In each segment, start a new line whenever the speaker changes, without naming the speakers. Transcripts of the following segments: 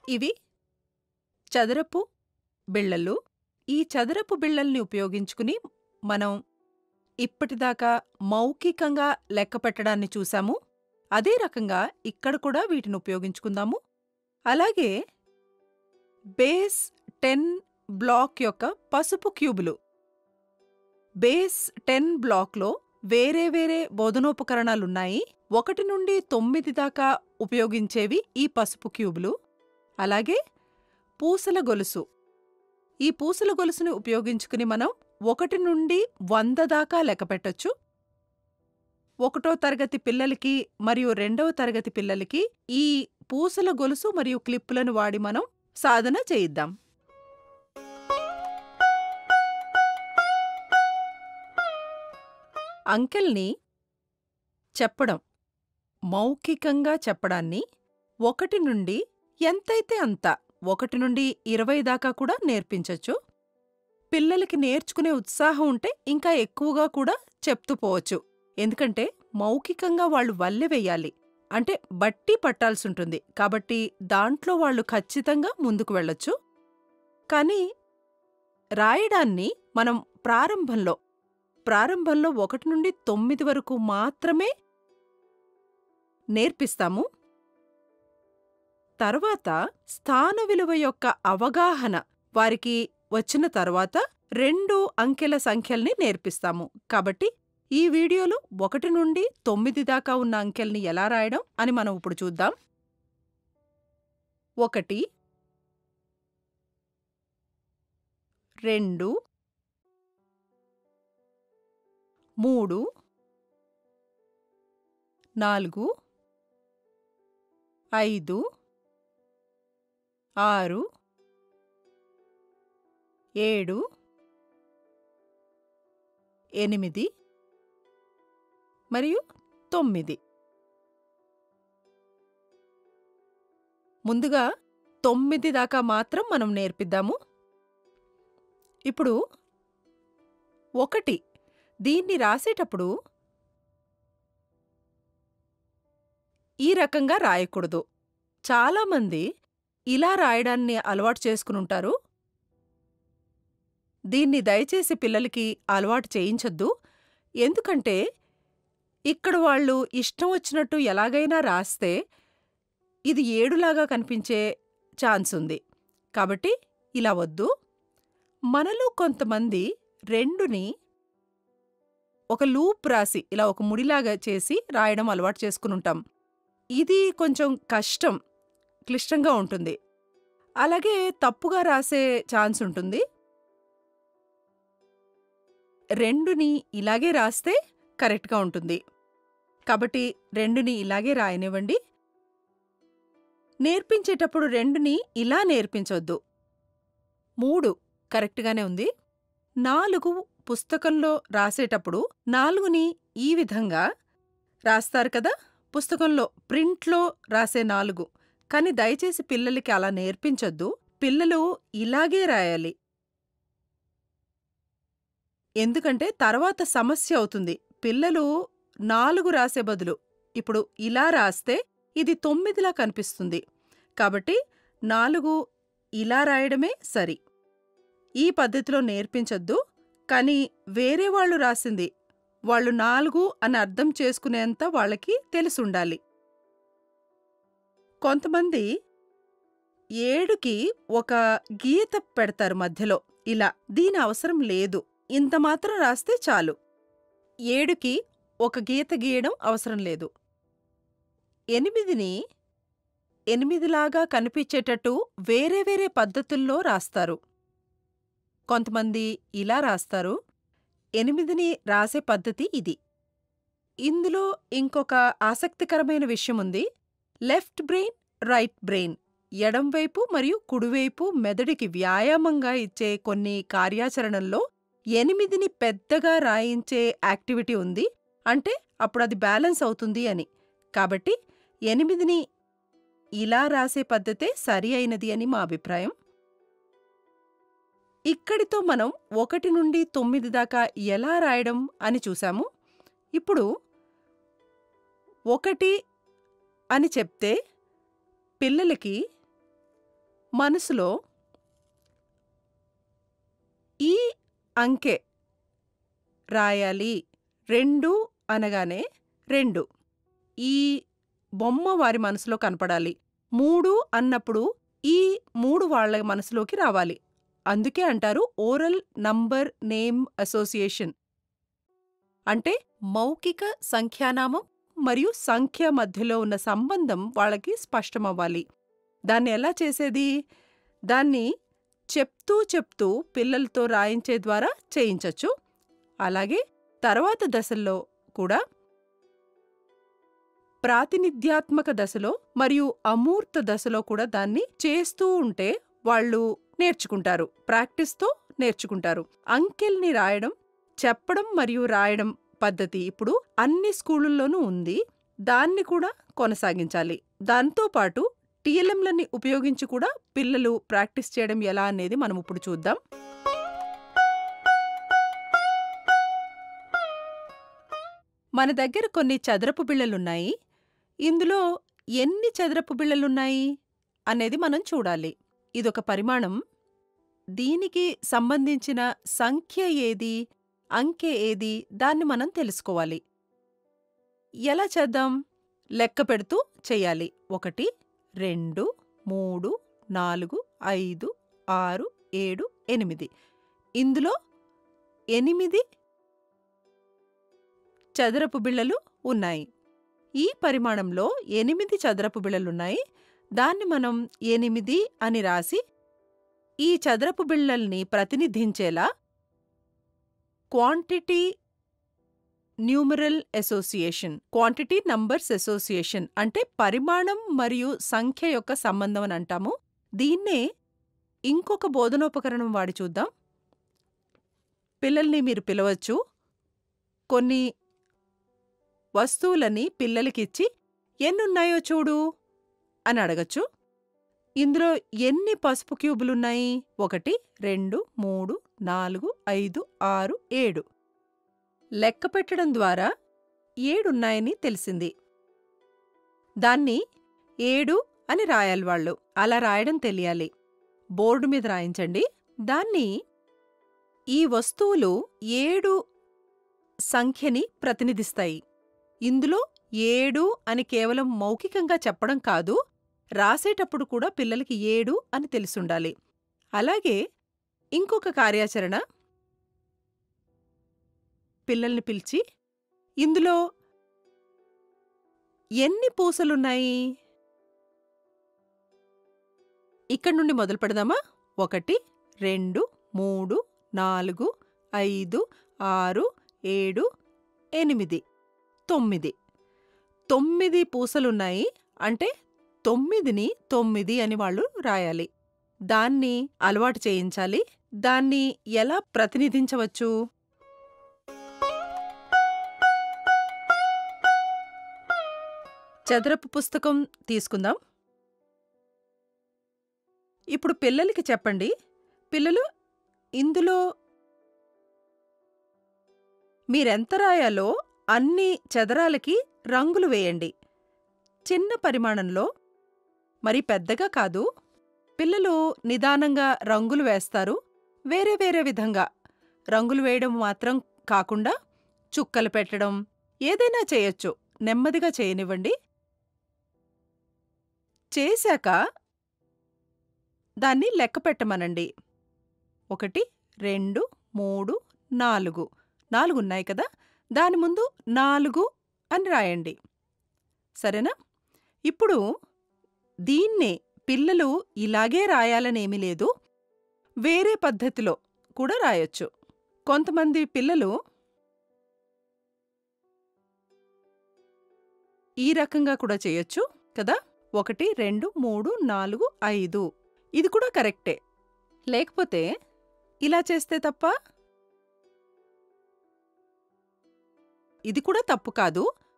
ఇవి చదరపు బిళ్ళలు. ఈ చదరపు బిళ్ళల్ని ఉపయోగించుకుని మనం ఇప్పటిదాకా మౌఖికంగా లెక్క పెట్టడాన్ని చూశాము. అదే రకంగా ఇక్కడ కూడా వీటిని ఉపయోగించుకుందాము. అలాగే బేస్ 10 బ్లాక్ యొక్క పసుపు క్యూబులు. బేస్ 10 బ్లాక్‌లో వేరే వేరే బోధనోపకరణాలున్నాయి. 1 నుండి 9 దాకా ఉపయోగించేవి ఈ పసుపు క్యూబులు. అలాగే పూసల గొలుసు. ఈ పూసల గొలుసుని ఉపయోగించుకుని మనం 1 నుండి 100 దాకా లెక్కపెట్టొచ్చు. ఒకటో తరగతి పిల్లలకి మరియు రెండవ తరగతి పిల్లలకి ఈ పూసల గొలుసు మరియు క్లిప్పులను వాడి మనం సాధన చేయిద్దాం. అంకెల్ని చెప్పడం. మౌఖికంగా చెప్పడాన్ని 1 నుండి ఎంతైతే అంత 1 నుండి 20 దాకా కూడా నేర్పించొచ్చు. పిల్లలకి నేర్చుకునే ఉత్సాహం ఉంటే ఇంకా ఎక్కువగా కూడా చెప్తూ పోవచ్చు. ఎందుకంటే మౌఖికంగా వాళ్ళు వల్లె వెయ్యాలి. అంటే బట్టి పట్టాల్సుంటుంది. కాబట్టి దాంట్లో వాళ్ళు ఖచ్చితంగా ముందుకు వెళ్ళొచ్చు. కానీ రాయడాన్ని మనం ప్రారంభంలో, ప్రారంభంలో 1 నుండి 9 వరకు మాత్రమే నేర్పిస్తాము. తర్వాత స్థాన విలువ యొక్క అవగాహన వారికి వచ్చిన తర్వాత 2 అంకెల సంఖ్యల్ని నేర్పిస్తాము. కాబట్టి ఈ వీడియోలో 1 నుండి 9 దాకా ఉన్న అంకెల్ని ఎలా రాయడం అని మనం ఇప్పుడు చూద్దాం. 1 2 3 4 5 6 7 8 మరియు 9. ముందుగా 9 దాకా మాత్రం మనం నేర్పిద్దాము. ఇప్పుడు 1 దీన్ని రాసేటప్పుడు ఈ రకంగా రాయకూడదు. చాలామంది ఇలా రాయడాన్ని అలవాటు చేసుకునుంటారు. దీన్ని దయచేసి పిల్లలకి అలవాటు చేయించొద్దు. ఎందుకంటే ఇక్కడ వాళ్ళు ఇష్టం వచ్చినట్టు ఎలాగైనా రాస్తే ఇది 7 లాగా కనిపించే ఛాన్సుంది. కాబట్టి ఇలా వద్దు. మనలో కొంతమంది 2ని ఒక లూప్ రాసి ఇలా ఒక ముడిలాగా చేసి రాయడం అలవాటు చేసుకునుంటాం. ఇది కొంచెం కష్టం. క్లిష్టంగా ఉంటుంది. అలాగే తప్పుగా రాసే ఛాన్సుంటుంది. 2ని ఇలాగే రాస్తే కరెక్ట్‌గా ఉంటుంది. కాబట్టి 2ని ఇలాగే రాయనివ్వండి. నేర్పించేటప్పుడు 2ని ఇలా నేర్పించొద్దు. 3 కరెక్ట్‌గానే ఉంది. 4 పుస్తకంలో రాసేటప్పుడు 4ని ఈ విధంగా రాస్తారు కదా! పుస్తకంలో ప్రింట్‌లో రాసే 4 కానీ దయచేసి పిల్లలకి అలా నేర్పించొద్దు. పిల్లలు ఇలాగే రాయాలి. ఎందుకంటే తర్వాత సమస్య అవుతుంది. పిల్లలు 4 రాసే బదులు ఇప్పుడు ఇలా రాస్తే ఇది 9లా కనిపిస్తుంది. కాబట్టి 4 ఇలా రాయడమే సరి. ఈ పద్ధతిలో నేర్పించొద్దు. కానీ వేరే వాళ్ళు రాసింది వాళ్ళు 4 అని అర్థం చేసుకునేంత వాళ్ళకి తెలిసుండాలి. కొంతమంది 7కి ఒక గీత పెడతారు మధ్యలో ఇలా. దీని అవసరం లేదు. ఇంత మాత్రం రాస్తే చాలు. 7కి ఒక గీత గీయడం అవసరం లేదు. 8ని 8లాగా కనిపించేటట్టు వేరే వేరే పద్ధతుల్లో రాస్తారు. కొంతమంది ఇలా రాస్తారు. 8ని రాసే పద్ధతి ఇది. ఇందులో ఇంకొక ఆసక్తికరమైన విషయముంది. లెఫ్ట్ బ్రెయిన్, రైట్ బ్రెయిన్ ఎడంవైపు మరియు కుడివైపు మెదడుకి వ్యాయామంగా ఇచ్చే కొన్ని కార్యాచరణల్లో 8ని పెద్దగా రాయించే యాక్టివిటీ ఉంది. అంటే అప్పుడది బ్యాలెన్స్ అవుతుంది అని. కాబట్టి 8ని ఇలా రాసే పద్ధతే సరి అయినది అని మా అభిప్రాయం. ఇక్కడితో మనం 1 నుండి 9 దాకా ఎలా రాయడం అని చూశాము. ఇప్పుడు 1 అని చెప్తే పిల్లలకి మనసులో ఈ అంకె రాయాలి రెండు అనగానే రెండు ఈ బొమ్మ వారి మనసులో కనపడాలి మూడు అన్నప్పుడు ఈ మూడు వాళ్ళ మనసులోకి రావాలి అందుకే అంటారు ఓరల్ నంబర్ నేమ్ అసోసియేషన్ అంటే మౌఖిక సంఖ్యానామం మరియు సంఖ్య మధ్యలో ఉన్న సంబంధం వాళ్ళకి స్పష్టమవ్వాలి దాన్ని ఎలా చేసేది దాన్ని చెప్తూ చెప్తూ పిల్లలతో రాయించే ద్వారా చేయించచ్చు అలాగే తర్వాత దశల్లో కూడా ప్రాతినిధ్యాత్మక దశలో మరియు అమూర్త దశలో కూడా దాన్ని చేస్తూ ఉంటే వాళ్ళు నేర్చుకుంటారు ప్రాక్టీస్తో నేర్చుకుంటారు అంకెల్ని రాయడం చెప్పడం మరియు రాయడం పద్ధతి ఇప్పుడు అన్ని స్కూళ్ళల్లోనూ ఉంది దాన్ని కూడా కొనసాగించాలి దాంతో పాటు టీఎల్ఎంలని ఉపయోగించి కూడా పిల్లలు ప్రాక్టీస్ చేయడం ఎలా అనేది మనం ఇప్పుడు చూద్దాం మన దగ్గర కొన్ని చదరపు బిళ్ళలున్నాయి ఇందులో ఎన్ని చదరపు బిళ్ళలున్నాయి అనేది మనం చూడాలి ఇదొక పరిమాణం దీనికి సంబంధించిన సంఖ్య ఏది అంకె ఏది దాన్ని మనం తెలుసుకోవాలి ఎలా చేద్దాం లెక్క పెడుతూ చెయ్యాలి ఒకటి రెండు మూడు నాలుగు ఐదు ఆరు ఏడు ఎనిమిది ఇందులో ఎనిమిది చదరపు బిళ్ళలు ఉన్నాయి ఈ పరిమాణంలో ఎనిమిది చదరపు బిళ్ళలున్నాయి దాన్ని మనం ఎనిమిది అని రాసి ఈ చదరపు బిళ్ళల్ని ప్రతినిధించేలా quantity numeral association quantity numbers association అంటే పరిమాణం మరియు సంఖ్య యొక్క సంబంధం అని అంటాము దీన్నే ఇంకొక బోధనోపకరణం వాడి చూద్దాం పిల్లల్ని మీరు పిలవచ్చు కొన్ని వస్తువులని పిల్లలకిచ్చి ఎన్నున్నాయో చూడు అని అడగచ్చు ఇందులో ఎన్ని పసుపు క్యూబులున్నాయి ఒకటి రెండు మూడు నాలుగు ఐదు ఆరు ఏడు లెక్క పెట్టడం ద్వారా ఏడున్నాయని తెలిసింది దాన్ని ఏడు అని రాయాలి వాళ్ళు అలా రాయడం తెలియాలి బోర్డు మీద రాయించండి దాన్ని ఈ వస్తువులు ఏడు సంఖ్యని ప్రతినిధిస్తాయి ఇందులో ఏడు అని కేవలం మౌఖికంగా చెప్పడం కాదు రాసేటప్పుడు కూడా పిల్లలకి ఏడు అని తెలిసుండాలి అలాగే ఇంకొక కార్యాచరణ పిల్లల్ని పిలిచి ఇందులో ఎన్ని పూసలున్నాయి ఇక్కడి నుండి మొదలు పెడదామా ఒకటి రెండు మూడు నాలుగు ఐదు ఆరు ఏడు ఎనిమిది తొమ్మిది తొమ్మిది పూసలున్నాయి అంటే తొమ్మిదిని తొమ్మిది అని వాళ్ళు రాయాలి దాన్ని అలవాటు చేయించాలి దాన్ని ఎలా ప్రతినిధించవచ్చు చదరపు పుస్తకం తీసుకుందాం ఇప్పుడు పిల్లలకి చెప్పండి పిల్లలు ఇందులో మీరెంత రాయాలో అన్ని చదరాలకి రంగులు వేయండి చిన్న పరిమాణంలో మరి పెద్దగా కాదు పిల్లలు నిదానంగా రంగులు వేస్తారు వేరే వేరే విధంగా రంగులు వేయడం మాత్రం కాకుండా చుక్కలు పెట్టడం ఏదైనా చేయొచ్చు నెమ్మదిగా చేయనివ్వండి చేశాక దాన్ని లెక్క పెట్టమనండి ఒకటి రెండు మూడు నాలుగు నాలుగున్నాయి కదా దాని ముందు నాలుగు అని రాయండి సరేనా ఇప్పుడు దీన్నే పిల్లలు ఇలాగే రాయాలనేమీ లేదు వేరే పద్ధతిలో కూడా రాయొచ్చు కొంతమంది పిల్లలు ఈ రకంగా కూడా చేయొచ్చు కదా ఒకటి రెండు మూడు నాలుగు ఐదు ఇది కూడా కరెక్టే లేకపోతే ఇలా చేస్తే తప్ప ఇది కూడా తప్పు కాదు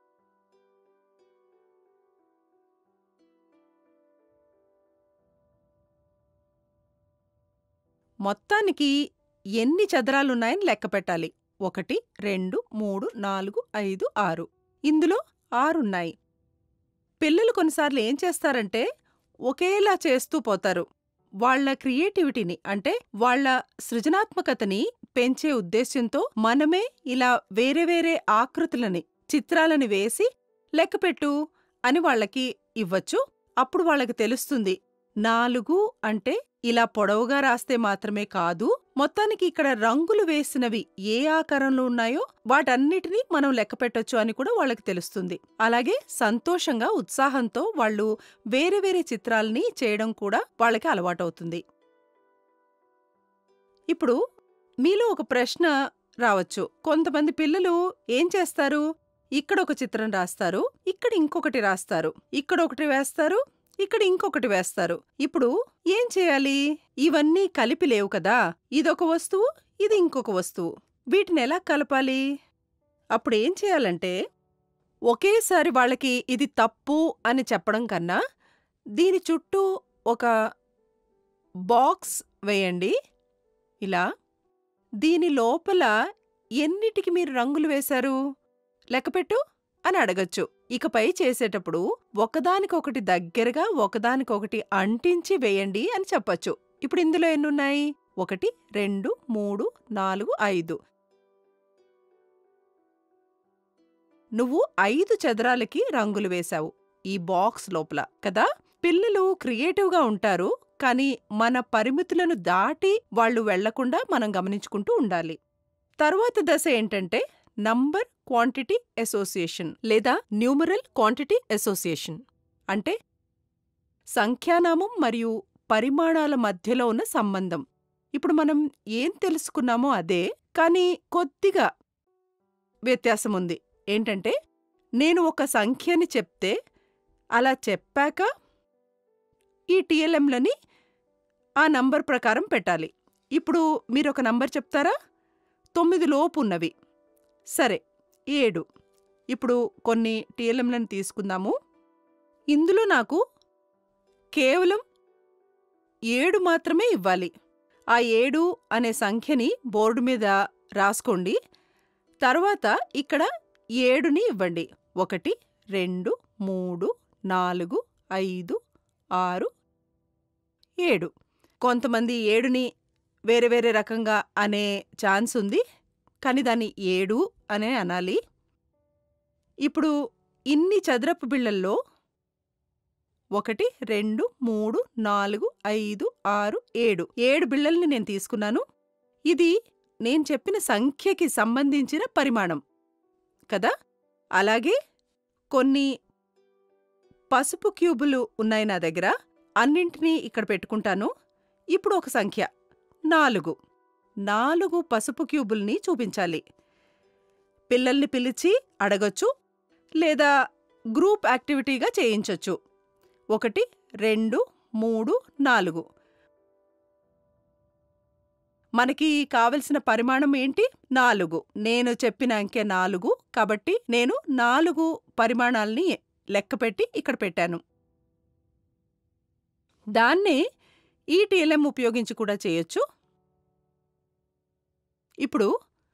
మొత్తానికి ఎన్ని చదరాలున్నాయని లెక్క పెట్టాలి ఒకటి రెండు మూడు నాలుగు ఐదు ఆరు ఇందులో ఆరున్నాయి పిల్లలు కొన్నిసార్లు ఏం చేస్తారంటే ఒకేలా చేస్తూ పోతారు వాళ్ళ క్రియేటివిటీని అంటే వాళ్ళ సృజనాత్మకతని పెంచే ఉద్దేశ్యంతో మనమే ఇలా వేరే వేరే ఆకృతులని చిత్రాలని వేసి లెక్కపెట్టు అని వాళ్ళకి ఇవ్వచ్చు అప్పుడు వాళ్ళకి తెలుస్తుంది నాలుగు అంటే ఇలా పొడవుగా రాస్తే మాత్రమే కాదు మొత్తానికి ఇక్కడ రంగులు వేసినవి ఏ ఆకారంలో ఉన్నాయో వాటన్నిటినీ మనం లెక్కపెట్టొచ్చు అని కూడా వాళ్ళకి తెలుస్తుంది అలాగే సంతోషంగా ఉత్సాహంతో వాళ్ళు వేరే వేరే చిత్రాల్ని చేయడం కూడా వాళ్ళకి అలవాటవుతుంది ఇప్పుడు మీలో ఒక ప్రశ్న రావచ్చు కొంతమంది పిల్లలు ఏం చేస్తారు ఇక్కడ ఒక చిత్రం రాస్తారు ఇక్కడ ఇంకొకటి రాస్తారు ఇక్కడ ఒకటి వేస్తారు ఇక్కడ ఇంకొకటి వేస్తారు ఇప్పుడు ఏం చేయాలి ఇవన్నీ కలిపి లేవు కదా ఇదొక వస్తువు ఇది ఇంకొక వస్తువు వీటిని ఎలా కలపాలి అప్పుడు ఏం చేయాలంటే ఒకేసారి వాళ్ళకి ఇది తప్పు అని చెప్పడం కన్నా దీని చుట్టూ ఒక బాక్స్ వేయండి ఇలా దీని లోపల ఎన్నిటికి మీరు రంగులు వేశారు లెక్కపెట్టు అని అడగచ్చు ఇకపై చేసేటప్పుడు ఒకదానికొకటి దగ్గరగా ఒకదానికొకటి అంటించి వేయండి అని చెప్పచ్చు ఇప్పుడు ఇందులో ఎన్నున్నాయి ఒకటి రెండు మూడు నాలుగు ఐదు నువ్వు ఐదు చదరాలకి రంగులు వేశావు ఈ బాక్స్ లోపల కదా పిల్లలు క్రియేటివ్గా ఉంటారు కానీ మన పరిమితులను దాటి వాళ్ళు వెళ్లకుండా మనం గమనించుకుంటూ ఉండాలి తరువాత దశ ఏంటంటే నంబర్ క్వాంటిటీ అసోసియేషన్ లేదా న్యూమరల్ క్వాంటిటీ అసోసియేషన్ అంటే సంఖ్యానామం మరియు పరిమాణాల మధ్యలో ఉన్న సంబంధం ఇప్పుడు మనం ఏం తెలుసుకున్నామో అదే కానీ కొద్దిగా వ్యత్యాసం ఉంది ఏంటంటే నేను ఒక సంఖ్యని చెప్తే అలా చెప్పాక ఈ టీఎల్ఎంలని ఆ నంబర్ ప్రకారం పెట్టాలి ఇప్పుడు మీరు ఒక నంబర్ చెప్తారా తొమ్మిది లోపు ఉన్నవి సరే ఏడు ఇప్పుడు కొన్ని టీఎల్ఎంలను తీసుకుందాము ఇందులో నాకు కేవలం ఏడు మాత్రమే ఇవ్వాలి ఆ ఏడు అనే సంఖ్యని బోర్డు మీద రాసుకోండి తర్వాత ఇక్కడ ఏడుని ఇవ్వండి ఒకటి రెండు మూడు నాలుగు ఐదు ఆరు ఏడు కొంతమంది ఏడుని వేరే వేరే రకంగా అనే ఛాన్స్ ఉంది కానీ దాన్ని ఏడు అనే అనాలి ఇప్పుడు ఇన్ని చదరపు బిళ్ళల్లో ఒకటి రెండు మూడు నాలుగు ఐదు ఆరు ఏడు ఏడు బిళ్ళల్ని నేను తీసుకున్నాను ఇది నేను చెప్పిన సంఖ్యకి సంబంధించిన పరిమాణం కదా అలాగే కొన్ని పసుపు క్యూబులు ఉన్నాయి నా దగ్గర అన్నింటినీ ఇక్కడ పెట్టుకుంటాను ఇప్పుడు ఒక సంఖ్య నాలుగు నాలుగు పసుపు క్యూబుల్ని చూపించాలి పిల్లల్ని పిలిచి అడగొచ్చు లేదా గ్రూప్ యాక్టివిటీగా చేయించొచ్చు ఒకటి రెండు మూడు నాలుగు మనకి కావలసిన పరిమాణం ఏంటి నాలుగు నేను చెప్పిన అంకె నాలుగు కాబట్టి నేను నాలుగు పరిమాణాల్ని లెక్కపెట్టి ఇక్కడ పెట్టాను దాన్నే ఈ టీఎల్ఎం ఉపయోగించి కూడా చేయొచ్చు ఇప్పుడు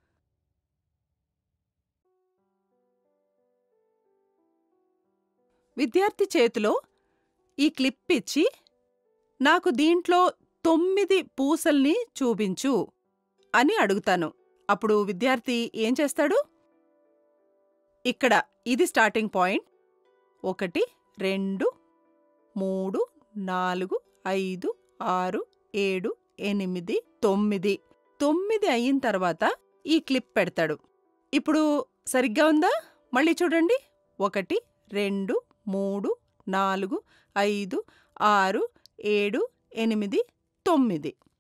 విద్యార్థి చేతిలో ఈ క్లిప్ ఇచ్చి నాకు దీంట్లో తొమ్మిది పూసల్ని చూపించు అని అడుగుతాను అప్పుడు విద్యార్థి ఏం చేస్తాడు ఇక్కడ ఇది స్టార్టింగ్ పాయింట్ ఒకటి రెండు మూడు నాలుగు ఐదు ఆరు ఏడు ఎనిమిది తొమ్మిది తొమ్మిది అయిన తర్వాత ఈ క్లిప్ పెడతాడు ఇప్పుడు సరిగ్గా ఉందా మళ్ళీ చూడండి ఒకటి రెండు మూడు నాలుగు ఐదు ఆరు ఏడు ఎనిమిది తొమ్మిది